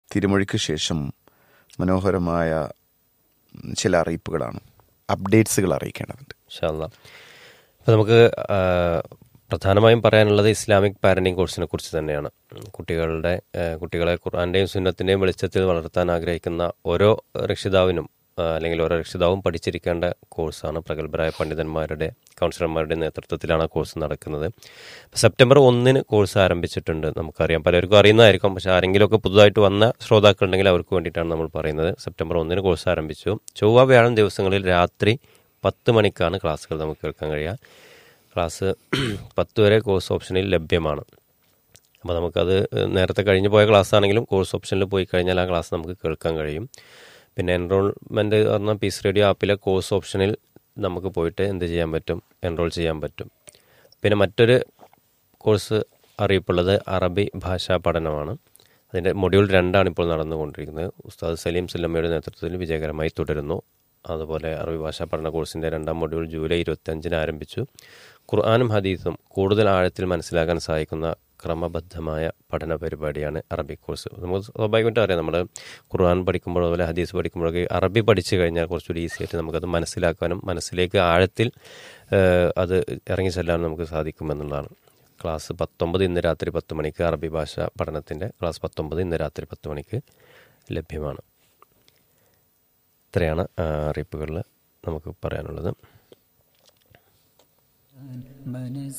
തിരുമൊഴിക്ക് ശേഷം മനോഹരമായ ചില അറിയിപ്പുകളാണ് അപ്ഡേറ്റ്സുകൾ അറിയിക്കേണ്ടതുണ്ട് ഇൻഷാല്ല അപ്പോൾ നമുക്ക് ആ, പ്രധാനമായും പറയാനുള്ളത് ഇസ്ലാമിക് പാരന്റിങ് കോഴ്സിനെ കുറിച്ച് തന്നെയാണ് ഉം, കുട്ടികളുടെ ആ, കുട്ടികളെ ഖുർആന്റെയും സുന്നത്തിന്റെയും വെളിച്ചത്തിൽ വളർത്താൻ ആഗ്രഹിക്കുന്ന ഓരോ രക്ഷിതാവിനും ആ, അല്ലെങ്കിൽ ഓരോ രക്ഷിതാവും പഠിച്ചിരിക്കേണ്ട കോഴ്സാണ് പ്രഗത്ഭരായ പണ്ഡിതന്മാരുടെ കൗൺസിലർമാരുടെ നേതൃത്വത്തിലാണ് ആ കോഴ്സ് നടക്കുന്നത് സെപ്റ്റംബർ ഒന്നിന് കോഴ്സ് ആരംഭിച്ചിട്ടുണ്ട് നമുക്കറിയാം പലർക്കും അറിയുന്നതായിരിക്കും പക്ഷേ ആരെങ്കിലുമൊക്കെ പുതുതായിട്ട് വന്ന ശ്രോതാക്കളുണ്ടെങ്കിൽ അവർക്ക് വേണ്ടിയിട്ടാണ് നമ്മൾ പറയുന്നത് സെപ്റ്റംബർ ഒന്നിന് കോഴ്സ് ആരംഭിച്ചു ചൊവ്വ വ്യാഴം ദിവസങ്ങളിൽ രാത്രി പത്ത് മണിക്കാണ് ക്ലാസ്സുകൾ നമുക്ക് കേൾക്കാൻ കഴിയുക ക്ലാസ് പത്ത് വരെ കോഴ്സ് ഓപ്ഷനിൽ ലഭ്യമാണ് അപ്പോൾ നമുക്കത് നേരത്തെ കഴിഞ്ഞ് പോയ ക്ലാസ് ആണെങ്കിലും കോഴ്സ് ഓപ്ഷനിൽ പോയി കഴിഞ്ഞാൽ ആ ക്ലാസ് നമുക്ക് കേൾക്കാൻ കഴിയും പിന്നെ എൻറോൾമെൻറ്റ് പറഞ്ഞാൽ പീസ് റേഡിയോ ആപ്പിലെ കോഴ്സ് ഓപ്ഷനിൽ നമുക്ക് പോയിട്ട് എന്ത് ചെയ്യാൻ പറ്റും എൻറോൾ ചെയ്യാൻ പറ്റും പിന്നെ മറ്റൊരു കോഴ്സ് അറിയപ്പുള്ളത് അറബി ഭാഷാ പഠനമാണ് അതിൻ്റെ മൊഡ്യൂൾ രണ്ടാണ് ഇപ്പോൾ നടന്നുകൊണ്ടിരിക്കുന്നത് ഉസ്താദ് സലീം സുല്ലമ്മയുടെ നേതൃത്വത്തിൽ വിജയകരമായി തുടരുന്നു അതുപോലെ അറബി ഭാഷാ പഠന കോഴ്സിൻ്റെ രണ്ടാം മൊഡ്യൂൾ ജൂലൈ ഇരുപത്തഞ്ചിന് ആരംഭിച്ചു ഖുർആാനും ഹദീസും കൂടുതൽ ആഴത്തിൽ മനസ്സിലാക്കാൻ സഹായിക്കുന്ന ക്രമബദ്ധമായ പഠന പരിപാടിയാണ് അറബി കോഴ്സ് നമുക്ക് സ്വാഭാവികമായിട്ടും അറിയാം നമ്മൾ ഖുർആൻ പഠിക്കുമ്പോൾ അതുപോലെ ഹദീസ് പഠിക്കുമ്പോഴൊക്കെ അറബി പഠിച്ചു കഴിഞ്ഞാൽ കുറച്ചുകൂടി ഈസി ആയിട്ട് നമുക്കത് മനസ്സിലാക്കാനും മനസ്സിലേക്ക് ആഴത്തിൽ ഏഹ്, അത് ഇറങ്ങി ചെല്ലാനും നമുക്ക് സാധിക്കുമെന്നുള്ളതാണ് ക്ലാസ് പത്തൊമ്പത് ഇന്ന് രാത്രി പത്ത് മണിക്ക് അറബി ഭാഷ പഠനത്തിൻ്റെ ക്ലാസ് പത്തൊമ്പത് ഇന്ന് രാത്രി പത്ത് മണിക്ക് ലഭ്യമാണ് ഇത്രയാണ് ആ, അറിയിപ്പുകളിൽ നമുക്ക് പറയാനുള്ളത് മനസ്സ്